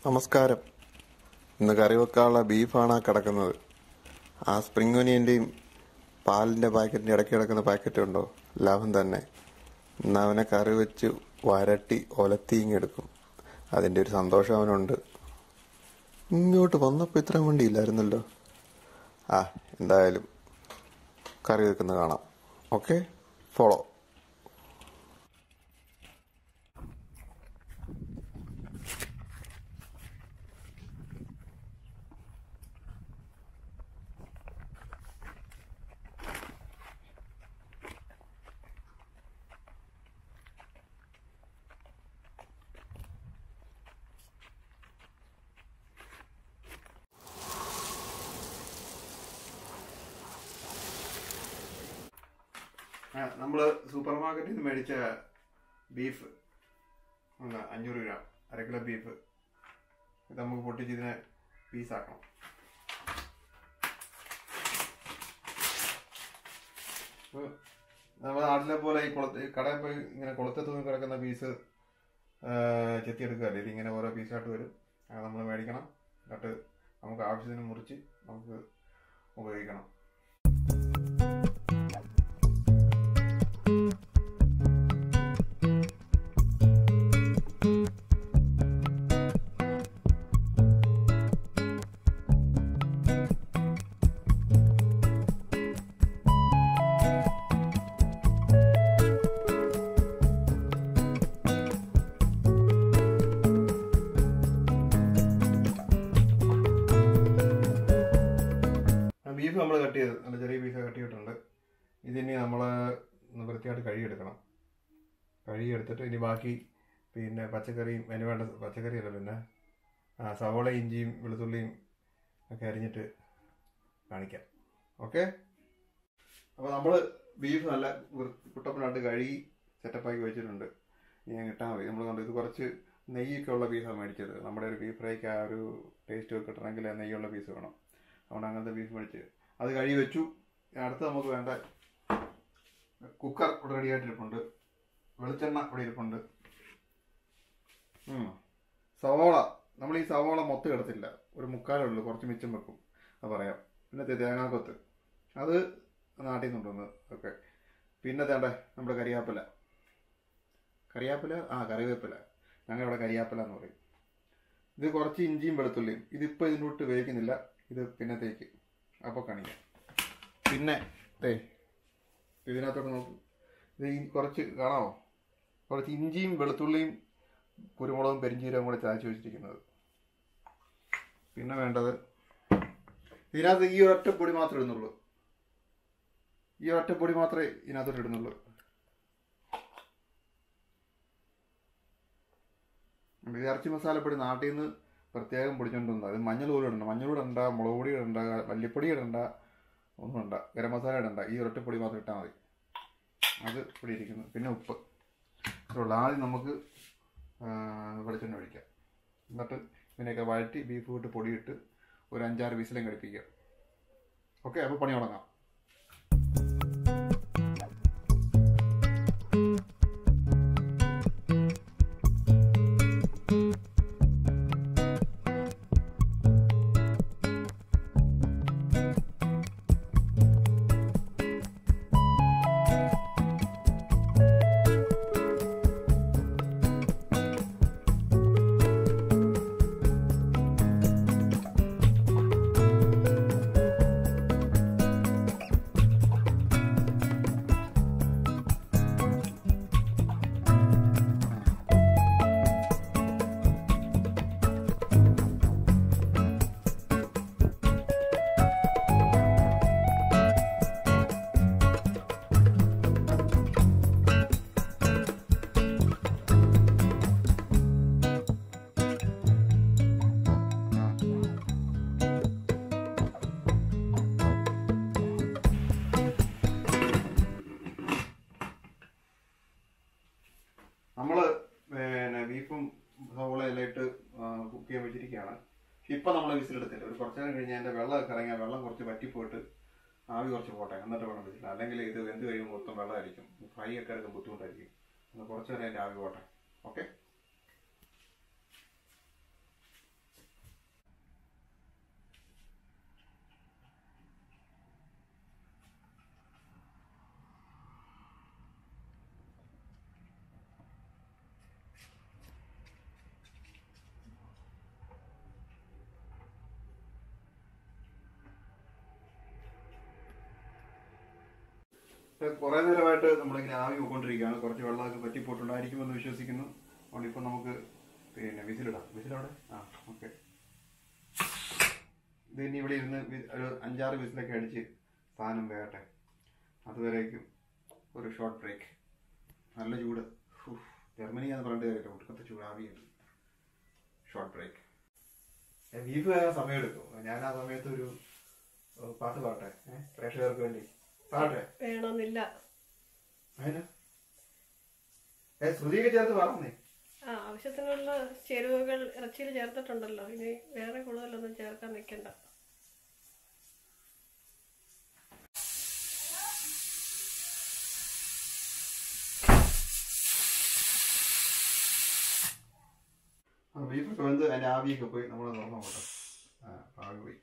നമസ്കാരം ഇന്ന് കറി വെക്കാനുള്ള ബീഫാണ് ആ കിടക്കുന്നത് ആ സ്പ്രിംഗ് ഒനിയൻ്റെയും പാലിൻ്റെ പാക്കറ്റിൻ്റെ ഇടയ്ക്ക് കിടക്കുന്ന പാക്കറ്റ് ഉണ്ടോ ലാഭം തന്നെ ഇന്ന് അവനെ കറി വെച്ച് വരട്ടി ഒലത്തിയിങ്ങെടുക്കും അതിൻ്റെ ഒരു സന്തോഷം അവനുണ്ട് ഇങ്ങോട്ട് വന്നപ്പോൾ ഇത്രയും വണ്ടിയില്ലായിരുന്നല്ലോ ആ എന്തായാലും കറി വെക്കുന്നത് കാണാം ഓക്കെ ഫോളോ നമ്മൾ സൂപ്പർ മാർക്കറ്റിൽ നിന്ന് മേടിച്ച ബീഫ് ഒന്ന് അഞ്ഞൂറ് ഗ്രാം അര കിലോ ബീഫ് ഇത് നമുക്ക് പൊട്ടിച്ച് ഇതിനെ പീസാക്കണം ഇപ്പൊ നമ്മുടെ നാട്ടിലെ പോലെ ഈ കുളത്ത് കടയിൽ പോയി ഇങ്ങനെ കുളത്ത് തൂങ്ങി കിടക്കുന്ന പീസ് ചെത്തിയെടുക്കുകയല്ലേ ഇതിങ്ങനെ ഓരോ പീസായിട്ട് വരും അത് നമ്മൾ മേടിക്കണം എന്നിട്ട് നമുക്ക് ആവശ്യത്തിന് മുറിച്ച് നമുക്ക് ഉപയോഗിക്കണം ബീഫ് നമ്മൾ കട്ട് ചെയ്ത് നല്ല ചെറിയ പീസ് കട്ട് ചെയ്തിട്ടുണ്ട് ഇതിനി നമ്മൾ വൃത്തിയായിട്ട് കഴുകിയെടുക്കണം കഴുകിയെടുത്തിട്ട് ഇനി ബാക്കി പിന്നെ പച്ചക്കറിയും അതിന് വേണ്ട പച്ചക്കറി അല്ല പിന്നെ ആ, സവോള ഇഞ്ചിയും വെളുത്തുള്ളിയും ഒക്കെ അരിഞ്ഞിട്ട് കാണിക്കാം ഓക്കെ അപ്പോൾ നമ്മൾ ബീഫ് നല്ല വൃ- കുട്ടപ്പനായിട്ട് കഴുകി സെറ്റപ്പാക്കി വെച്ചിട്ടുണ്ട് ഇനി ഞാൻ കിട്ടാൻ മതി നമ്മൾ കണ്ടു ഇത് കുറച്ച് നെയ്യൊക്കെ ഉള്ള പീസാണ് മേടിച്ചത് നമ്മുടെ ഒരു ബീഫ് ഫ്രൈക്ക് ആ ഒരു ടേസ്റ്റ് ഒക്കെ കിട്ടണമെങ്കിൽ ആ നെയ്യുള്ള പീസ് വേണം അതുകൊണ്ട് അങ്ങനത്തെ ബീഫ് മേടിച്ച് അത് കഴുകി വെച്ചു ഇനി അടുത്ത് നമുക്ക് വേണ്ട കുക്കർ ഇവിടെ റെഡി ആയിട്ടിരിപ്പുണ്ട് വെളിച്ചെണ്ണ ഇവിടെ ഇരിപ്പുണ്ട് ഉം. സവോള നമ്മൾ ഈ സവോള മൊത്തം എടുത്തില്ല ഒരു മുക്കാലേ ഉള്ളൂ കുറച്ച് മിച്ചം വെക്കും അത് പറയാം പിന്നെ തേ- തേങ്ങാക്കൊത്ത് അത് നാട്ടിൽ നിന്ന് കൊണ്ടുവന്നത് ഓക്കെ പിന്നെ തേണ്ട നമ്മുടെ കരിയാപ്പില കരിയാപ്പില ആ കറിവേപ്പില ഞങ്ങൾ ഇവിടെ കരിയാപ്പില എന്ന് പറയും ഇത് കുറച്ച് ഇഞ്ചിയും വെളുത്തുള്ളിയും ഇതിപ്പോൾ ഇതിനോട്ട് വേവിക്കുന്നില്ല ഇത് പിന്നത്തേക്ക് അപ്പോൾ കാണിക്കാം പിന്നെ ദേ ഇതിനകത്തോട്ട് നോക്ക് ഇത് ഈ കുറച്ച് കാണാമോ കുറച്ച് ഇഞ്ചിയും വെളുത്തുള്ളിയും കുരുമുളകും പെരിഞ്ചീരവും കൂടെ ചായച്ച് വെച്ചിരിക്കുന്നത് പിന്നെ വേണ്ടത് ഇതിനകത്ത് ഈ ഒരൊറ്റ പൊടി മാത്രമേ ഇടുന്നുള്ളൂ ഈ ഒരൊറ്റ പൊടി മാത്രമേ ഇതിനകത്തോട്ട് ഇടുന്നുള്ളൂ ഇത് ഇറച്ചി മസാലപ്പൊടി നാട്ടിൽ നിന്ന് പ്രത്യേകം പൊടിച്ചോണ്ട് അത് മഞ്ഞൾ പോലും ഇടണ്ട മഞ്ഞൾ ഇടണ്ട മുളക് പൊടി ഇടണ്ട മല്ലിപ്പൊടി ഇടണ്ട ഒന്നും ഇടണ്ട ഗരം മസാല ഇടണ്ട ഈ ഒരൊറ്റ പൊടി മാത്രം ഇട്ടാൽ മതി അത് ഇവിടെ ഇരിക്കുന്നു പിന്നെ ഉപ്പ് ഇത്രേ ഉള്ളൂ ആദ്യം നമുക്ക് ആ, വെളിച്ചെണ്ണ ഒഴിക്കാം എന്നിട്ട് ഇതിനെയൊക്കെ വഴറ്റി ബീഫ് ഇട്ട് പൊടിയിട്ട് ഒരു അഞ്ചാറ് വിസിലും ഘടിപ്പിക്കുക ഓക്കെ അപ്പോൾ പണി തുടങ്ങാം നമ്മൾ പിന്നെ ബീഫും സവോളയെല്ലാം ഇട്ട് കുക്ക് ചെയ്യാൻ വെച്ചിരിക്കുകയാണ് ഇപ്പം നമ്മൾ വിസിലെടുത്തില്ല ഒരു കുറച്ച് നേരം കഴിഞ്ഞ് അതിൻ്റെ വെള്ളമൊക്കെ ഇറങ്ങിയാൽ വെള്ളം കുറച്ച് വറ്റിപ്പോയിട്ട് ആവി കുറച്ച് പോട്ടെ എന്നിട്ട് വേണം വിസിൽ അല്ലെങ്കിൽ ഇത് വെന്ത് കഴിയുമ്പോൾ മൊത്തം വെള്ളമായിരിക്കും ഫ്രൈ ഒക്കെ എടുക്കാൻ ബുദ്ധിമുട്ടായിരിക്കും ഒന്ന് കുറച്ച് നേരം അതിൻ്റെ ആവി പോട്ടെ ഓക്കെ പക്ഷെ കുറേ നേരമായിട്ട് നമ്മളിങ്ങനെ ആവി പോയിക്കൊണ്ടിരിക്കുകയാണ് കുറച്ച് വെള്ളമൊക്കെ പറ്റിപ്പോയിട്ടുണ്ടായിരിക്കുമെന്ന് വിശ്വസിക്കുന്നു അതുകൊണ്ട് ഇപ്പം നമുക്ക് പിന്നെ വിസിലിടാം വിസിലവിടെ ആ ഓക്കെ ഇത് ഇനി ഇവിടെ ഇരുന്ന് വി- ഒരു അഞ്ചാറ് വിസിലൊക്കെ അടിച്ച് സാധനം വേകട്ടെ അതുവരേക്കും ഒരു ഷോർട്ട് ബ്രേക്ക് നല്ല ചൂട് ഉഫ്. ജർമ്മനി എന്ന് പറഞ്ഞിട്ട് കാര്യമില്ല ഒട്ടുക്കത്തെ ചൂടാവിയാണ് ഷോർട്ട് ബ്രേക്ക് ബീഫ് വേകാൻ സമയം എടുക്കും ഞാൻ ആ സമയത്ത് ഒരു ഏഹ്, പാട്ട് പാട്ടെ ഏഹ്, പ്രേക്ഷകർക്ക് വേണ്ടി പാട്ടെ വേണമെന്നില്ല അതിന് ഏ ശ്രുതിയൊക്കെ ചേർത്ത് പറഞ്ഞേ ആ ആവശ്യത്തിനുള്ള ചേരുവകൾ ഇറച്ചിയിൽ ചേർത്തിട്ടുണ്ടല്ലോ ഇനി വേറെ കൂടുതലൊന്നും ചേർക്കാൻ നിൽക്കണ്ട ആ ബീഫൊക്കെ വെന്ത് അതിന്റെ ആവിയൊക്കെ പോയി നമ്മൾ തുറന്നു പോട്ടെ ആ പാകി പോയി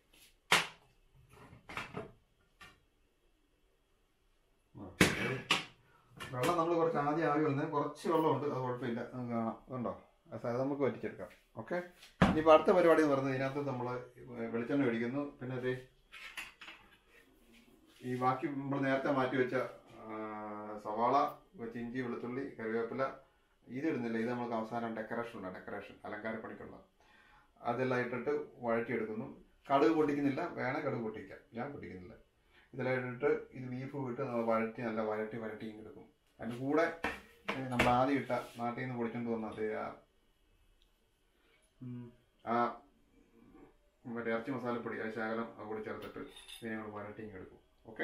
ആ, അത് വെള്ളം നമ്മൾ കുറച്ച് ആദ്യം ആവി വന്നത് കുറച്ച് വെള്ളമുണ്ട് അത് കുഴപ്പമില്ല നമുക്ക് കാണാം അതുണ്ടോ അത് നമുക്ക് വറ്റിച്ചെടുക്കാം ഓക്കെ ഇനിയിപ്പോൾ അടുത്ത പരിപാടി എന്ന് പറയുന്നത് ഇതിനകത്ത് നമ്മൾ വെളിച്ചെണ്ണ മേടിക്കുന്നു പിന്നെ ദേ ഈ ബാക്കി നമ്മൾ നേരത്തെ മാറ്റി വെച്ച ആ, സവാള കുറച്ച് ഇഞ്ചി വെളുത്തുള്ളി കറിവേപ്പില ഇത് ഇടുന്നില്ല ഇത് നമുക്ക് അവസാനം ഡെക്കറേഷൻ ഉണ്ട് ഡെക്കറേഷൻ അലങ്കാര പണിക്കുള്ള അതെല്ലാം ഇട്ടിട്ട് വഴറ്റിയെടുക്കുന്നു കടുക് പൊട്ടിക്കുന്നില്ല വേണേ കടുക് പൊട്ടിക്കാം ഞാൻ പൊട്ടിക്കുന്നില്ല ഇതെല്ലാം ഇട്ടിട്ട് ഇത് ബീഫ് ഇട്ട് നമ്മൾ വഴറ്റി നല്ല വഴറ്റി വഴറ്റി ഇങ്ങ് എടുക്കും അതിൻ്റെ കൂടെ ഏ, നമ്മൾ ആദ്യം ഇട്ട നാട്ടിൽ നിന്ന് പൊടിച്ചോണ്ട് വന്ന അതേ ആ ഉം, ആ മറ്റേ ഇറച്ചി മസാലപ്പൊടി ആ ശകലം അത് കൂടി ചേർത്തിട്ട് ഇതിനെ നമ്മൾ വഴറ്റി ഇങ്ങ് എടുക്കും ഓക്കെ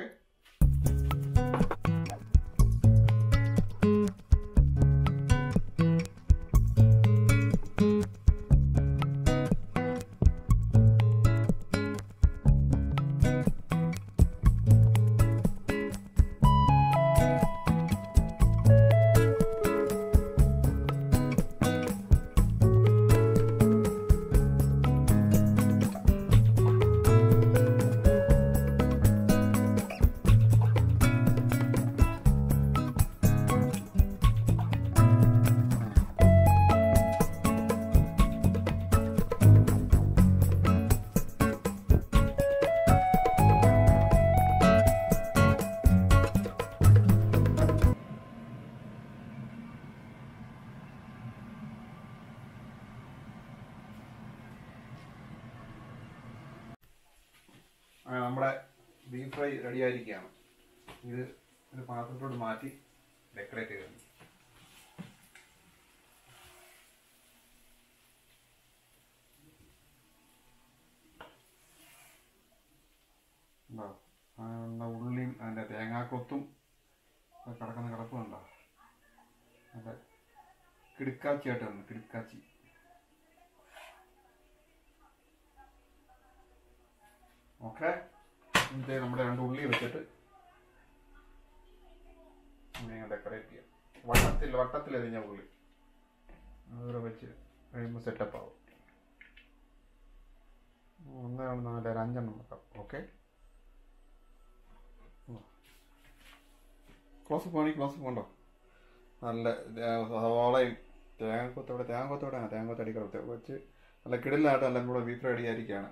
അങ്ങനെ നമ്മുടെ ബീഫ് ഫ്രൈ റെഡി ആയിരിക്കുകയാണ് ഇത് ഒരു പാത്രത്തോട് മാറ്റി ഡെക്കറേറ്റ് ചെയ്തു ഉണ്ടോ അതിനുള്ള ഉള്ളിയും അതിൻ്റെ തേങ്ങാക്കൊത്തും ഒക്കെ കിടക്കുന്ന കിടപ്പുണ്ടോ അതെ കിടുക്കാച്ചി ആയിട്ടാണ് കിടുക്കാച്ചി ഓക്കെ എന്നിട്ട് നമ്മുടെ രണ്ട് ഉള്ളി വെച്ചിട്ട് ഇങ്ങനെ ഡെക്കറേറ്റ് ചെയ്യാം വട്ടത്തിൽ വട്ടത്തിൽ എറിഞ്ഞ ഉള്ളി അതുകൂടെ വെച്ച് കഴിയുമ്പോൾ സെറ്റപ്പ് ആവും ഒന്ന് രണ്ട് നാല് ഒരു അഞ്ചെണ്ണം വെക്കാം ഓക്കെ ക്ലോസ് പോണി ക്ലോസ് പോണ്ടോ നല്ല ഏർ, സവാളയും തേങ്ങാക്കൊത്തോടെ തേങ്ങാക്കൊത്തോടെ ആ തേങ്ങാക്കൊത്ത് അടിക്കറത്ത് വെച്ച് നല്ല കിടിലായിട്ട് നല്ല നമ്മുടെ ബീഫ് റെഡി ആയിരിക്കുകയാണ്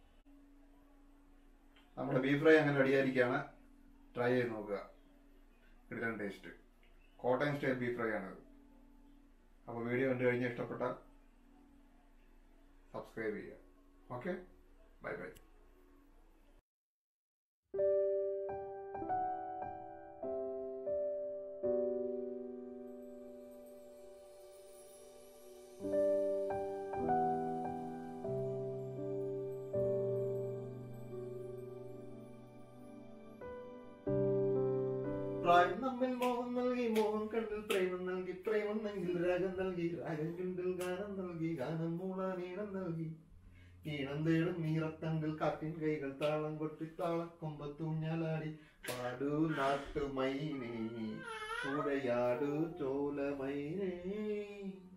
നമ്മുടെ ബീഫ് ഫ്രൈ അങ്ങനെ റെഡിയായിരിക്കുകയാണ് ട്രൈ ചെയ്ത് നോക്കുക കിടിലൻ taste Kottayam style beef fry ആണിത് അപ്പോൾ വീഡിയോ കണ്ടു കഴിഞ്ഞാൽ ഇഷ്ടപ്പെട്ടാൽ സബ്സ്ക്രൈബ് ചെയ്യുക ഓക്കെ ബൈ ബൈ പ്രായം നമ്മിൽ മോഹം നൽകി മോഹം കണ്ടിൽ പ്രേമം നൽകി പ്രേമം നെങ്കിൽ രാഗം നൽകി രാഗം കണ്ടിൽ ഗാനം നൽകി ഗാനം മൂളാൻ ഈണം നൽകി ഈണം തേടും നീറത്തണ്ടിൽ കാറ്റിൻ കൈകൾ താളം കൊട്ടി താളക്കൊമ്പത്തൂഞ്ഞാലാടി പാടൂ നാട്ടുമൈനേ കൂടെയാടൂ ചോലമൈനേ